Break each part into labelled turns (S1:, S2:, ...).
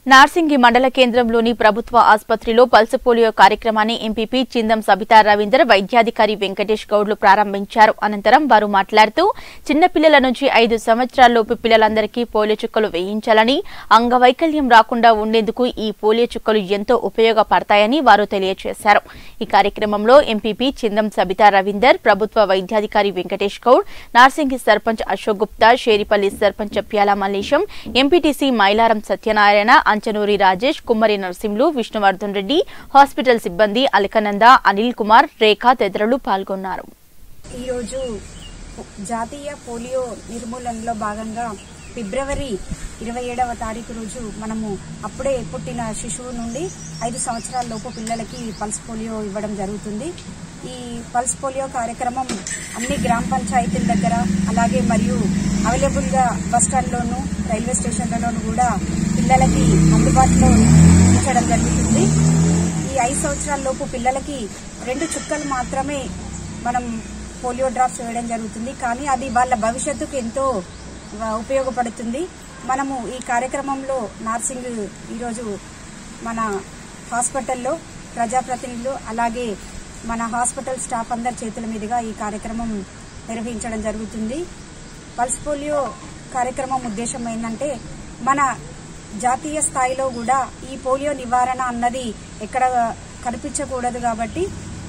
S1: నార్సింగి మండల కేంద్రంలోని ప్రభుత్వ ఆసుపత్రిలో పల్స్ పోలియో కార్యక్రమాన్ని ఎంపీపీ చిందం సబితా రవీందర్ వైద్యాధికారి వెంకటేష్ గౌడ్లు ప్రారంభించారు అనంతరం వారు మాట్లాడుతూ చిన్నపిల్లల నుంచి ఐదు సంవత్సరాల్లోపు పిల్లలందరికీ పోలియో చుక్కలు వేయించాలని అంగవైకల్యం రాకుండా ఉండేందుకు ఈ పోలియో చుక్కలు ఎంతో ఉపయోగపడతాయని వారు తెలియజేశారు ఈ కార్యక్రమంలో ఎంపీపీ చిందం సబితా రవీందర్ ప్రభుత్వ వైద్యాధికారి వెంకటేష్ గౌడ్ నార్సింగి సర్పంచ్ అశోక్ గుప్తా షేరిపల్లి సర్పంచ్ ప్యాల మల్లేశం ఎంపీటీసీ మైలారం సత్యనారాయణ అంచనూరి రాజేష్ కుమ్మరి నరసింహులు విష్ణువర్ధన్ రెడ్డి హాస్పిటల్ సిబ్బంది అలకనంద అనిల్ కుమార్ రేఖ తదితరులు పాల్గొన్నారు
S2: ఈరోజు జాతీయ పోలియో నిర్మూలనలో భాగంగా ఫిబ్రవరి ఇరవై ఏడవ తారీఖు రోజు మనము అప్పుడే పుట్టిన శిశువు నుండి ఐదు సంవత్సరాల లోపు పిల్లలకి పల్స్ పోలియో ఇవ్వడం జరుగుతుంది ఈ పల్స్ పోలియో కార్యక్రమం అన్ని గ్రామ పంచాయతీల దగ్గర అలాగే మరియు అవైలబుల్గా బస్ స్టాండ్లోను రైల్వే స్టేషన్లలోనూ కూడా పిల్లలకి అందుబాటులో ఉంచడం జరుగుతుంది ఈ ఐదు సంవత్సరాల లోపు పిల్లలకి రెండు చుక్కలు మాత్రమే మనం పోలియో డ్రాప్స్ వేయడం జరుగుతుంది కానీ అది వాళ్ళ భవిష్యత్తుకు ఎంతో ఆ, ఉపయోగపడుతుంది మనము ఈ కార్యక్రమంలో నార్సింగ్ ఈరోజు మన హాస్పిటల్లో ప్రజాప్రతినిధులు అలాగే మన హాస్పిటల్ స్టాఫ్ అందరి చేతుల మీదుగా ఈ కార్యక్రమం నిర్వహించడం జరుగుతుంది పల్స్ పోలియో కార్యక్రమం ఉద్దేశం ఏంటంటే మన జాతీయ స్థాయిలో కూడా ఈ పోలియో నివారణ అన్నది ఎక్కడ కనిపించకూడదు కాబట్టి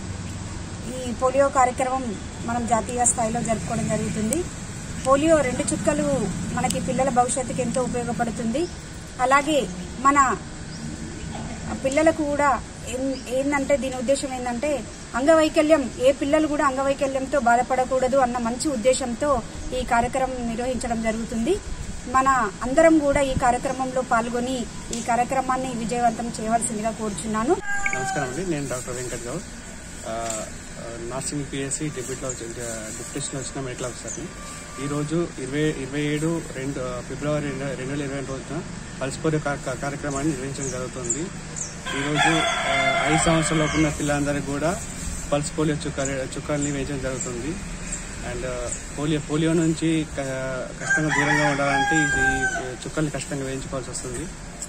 S2: ఈ పోలియో కార్యక్రమం మనం జాతీయ స్థాయిలో జరుపుకోవడం జరుగుతుంది పోలియో రెండు చుక్కలు మనకి పిల్లల భవిష్యత్తుకి ఎంతో ఉపయోగపడుతుంది అలాగే మన పిల్లలకు కూడా ఏం- ఏందంటే దీని ఉద్దేశం ఏంటంటే అంగవైకల్యం ఏ పిల్లలు కూడా అంగవైకల్యంతో బాధపడకూడదు అన్న మంచి ఉద్దేశంతో ఈ కార్యక్రమం నిర్వహించడం జరుగుతుంది మన అందరం కూడా ఈ కార్యక్రమంలో పాల్గొని ఈ కార్యక్రమాన్ని విజయవంతం చేయవలసిందిగా కోరుచున్నాను
S3: నమస్కారం అండి నేను డాక్టర్ వెంకట్ గౌడ్ ఆ, ఆ, నర్సింగ్ పిఎస్సి డిప్యూటీలో డిప్యూటేషన్ వచ్చిన మెడికల్ ఆఫీసర్ని ఈరోజు ఇరవై ఇరవై ఏడు రెండు ఆ, ఫిబ్రవరి రెండు రెండు వేల ఇరవై రెండు రోజున పల్స్ పోలియో కా- కా- కార్యక్రమాన్ని నిర్వహించడం జరుగుతుంది ఈరోజు ఆ, ఐదు సంవత్సరాల ఉన్న పిల్లలందరికీ కూడా పల్స్ పోలియో చుక్క చుక్కల్ని వేయించడం జరుగుతుంది అండ్ పోలియో పోలియో నుంచి క- కష్టంగా దూరంగా ఉండాలంటే ఇది చుక్కల్ని కష్టంగా వేయించుకోవాల్సి వస్తుంది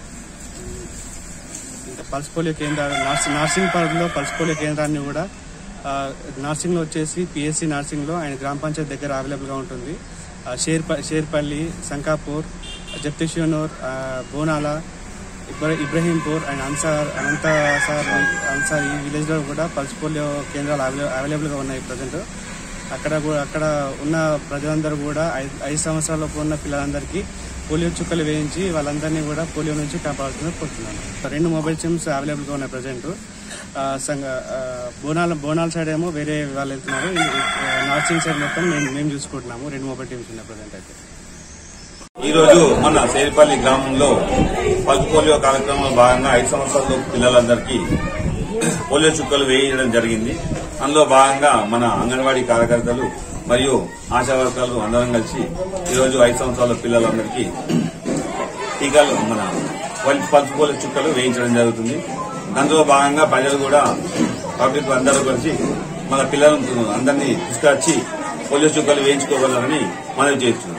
S3: ఇంకా పల్స్ పోలియో కేంద్రాలు నర్సింగ్ నర్సింగ్ పార్క్లో పల్స్ పోలియో కేంద్రాన్ని కూడా ఆ, నర్సింగ్లో వచ్చేసి పిఎస్సి నర్సింగ్లో ఆయన గ్రామ పంచాయతీ దగ్గర అవైలబుల్గా ఉంటుంది ఆ, షేర్ప షేర్పల్లి సంకాపూర్ జప్తిషియనూర్ బోనాల ఇబ్ర ఇబ్రహీంపూర్ అండ్ అన్సార్ అనంత సార్ అన్సార్ ఈ విలేజ్లో కూడా పల్స్ పోలియో కేంద్రాలు అవైల- అవైలబుల్గా ఉన్నాయి ప్రజెంట్ అక్కడ కూడా- అక్కడ ఉన్న ప్రజలందరూ కూడా ఐదు ఐదు సంవత్సరాలలోపు ఉన్న పిల్లలందరికీ పోలియో చుక్కలు వేయించి వాళ్ళందరినీ కూడా పోలియో నుంచి కాపాడుతుందని కోరుతున్నాను రెండు మొబైల్ సిమ్స్ అవైలబుల్గా ఉన్నాయి ప్రజెంట్ సంగ ఆ, బోనాల బోనాల సైడ్ ఏమో వేరే వాళ్ళు వెళ్తున్నారు ఈ- ఈ, నార్సింగ్ సైడ్ మొత్తం మేము మేము చూసుకుంటున్నాము రెండు మొబైల్ టీమ్స్ ఉన్నాయి ప్రజెంట్ అయితే
S4: ఈ రోజు మన సేరిపల్లి గ్రామంలో పల్స్ పోలియో కార్యక్రమంలో భాగంగా ఐదు సంవత్సరాల పిల్లలందరికీ పోలియో చుక్కలు వేయడం జరిగింది అందులో భాగంగా మన అంగన్వాడీ కార్యకర్తలు మరియు ఆశా వర్కర్లు అందరం కలిసి ఈ రోజు ఐదు సంవత్సరాల పిల్లలందరికీ టీకాలు మన పల్స్ పల్స్ పోలియో చుక్కలు వేయించడం జరుగుతుంది అందులో భాగంగా ప్రజలు కూడా పబ్లిక్ అందరూ కలిసి మన పిల్లలను అందరినీ తీసుకొచ్చి పోలియో చుక్కలు వేయించుకోగలరని మనవి చేస్తున్నాం